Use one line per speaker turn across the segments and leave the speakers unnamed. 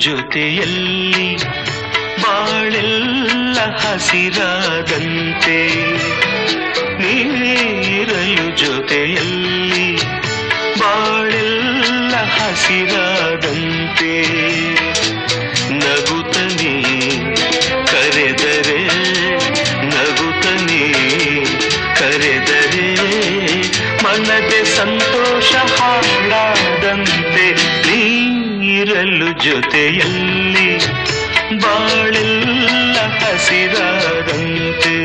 ಜೊತೆಯಲ್ಲಿ ಬಾಳೆಲ್ಲ ಹಸಿರಾದಂತೆ ನೀರಲು ಜೊತೆಯಲ್ಲಿ ಬಾಳೆಲ್ಲ ಹಸಿರಾದಂತೆ ನಗುತ್ತನೆ ಕರೆದರೆ ನಗುತ್ತನೆ ಕರೆದರೆ ಮನದೆ ಸಂತೋಷ ಹಾಡಾದಂತೆ ನೀರಲು ಜೊತೆಯಲ್ಲಿ ಬಾಳೆಲ್ಲ ಹಸಿರಾದಂತೆ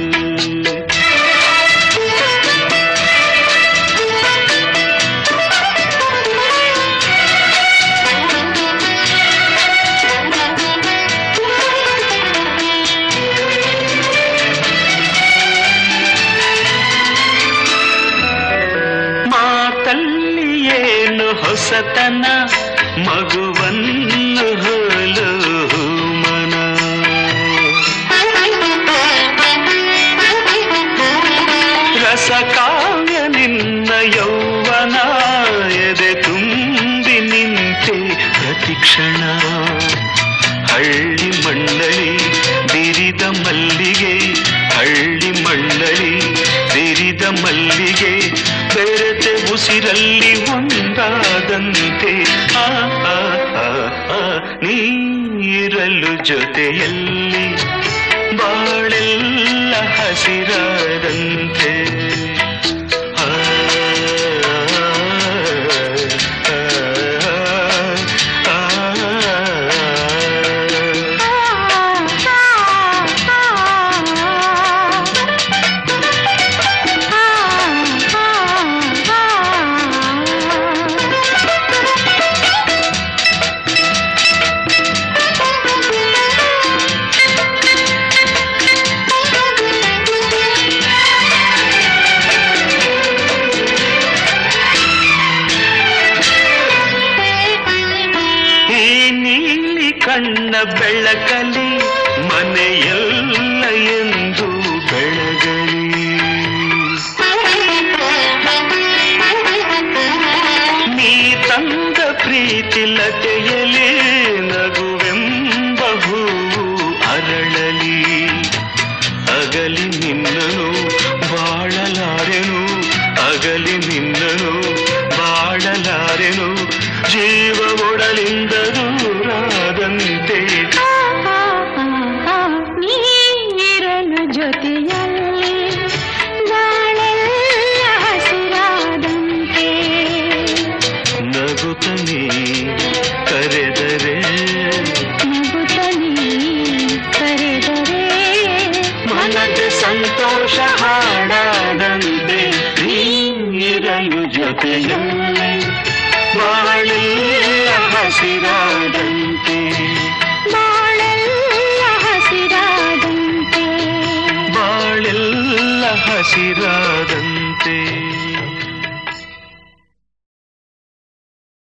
ಮಾತಲ್ಲಿ ಏನು ಹೊಸತನ ಮಗುವನ್ನು ಹೋಲು ಮನ ರಸಕಾವ್ಯ ನಿನ್ನ ಯೌವನ ಎದೆ ತುಂಬಿ ನಿಂತೆ ಪ್ರತಿಕ್ಷಣ ಹಳ್ಳಿ ಮಂಡಳಿ ಬಿರಿದ ಮಲ್ಲಿಗೆ ಹಳ್ಳಿ ಮಂಡಳಿ ಬಿರಿದ ಮಲ್ಲಿಗೆ ಬೆರೆತೆ ಉಸಿರಲ್ಲಿ ಒಂದಾದಂತೆ ಆ ಆ, ಆ, ಆ, ನೀರಲು ಜೊತೆಯಲ್ಲಿ ಬಾಳೆಲ್ಲ ಹಸಿರಾದಂತೆ ಆ, ಆ, ಆ, ಈ ನೀಲಿ ಕಣ್ಣ ಬೆಳಕಲಿ ಮನೆಯಲ್ಲ ಎಂದು ಬೆಳಗಲಿ ನೀ ತಂದ ಪ್ರೀತಿ ಲತೆಯಲಿ ನಗುವೆಂಬ ಹೂವು ಅರಳಲಿ ಅಗಲಿ ನಿನ್ನನು ಬಾಳಲಾರೆನು ಅಗಲಿ ನಿನ್ನನು ಬಾಳಲಾರೆನು ಜೀವ ಒಡಲಿಂದ ದೂರಾದಂತೆ
ನೀರಲು ಜೊತೆಯಲ್ಲಿ ಬಾಳೆಲ್ಲ ಹಸಿರಾದಂತೆ
ನಗುತ್ತನೆ ಕರೆದರೆ
ನಗುತ್ತಲೀ ಕರೆದರೆ
ಮನದ ಸಂತೋಷ ಹಾಡಾದಂತೆ ನೀರಲು ಜೊತೆಯಲ್ಲಿ ಬಾಳೆಲ್ಲ ಹಸಿರಾದಂತೆ
ಬಾಳೆಲ್ಲ ಹಸಿರಾದಂತೆ
ಬಾಳೆಲ್ಲ ಹಸಿರಾದಂತೆ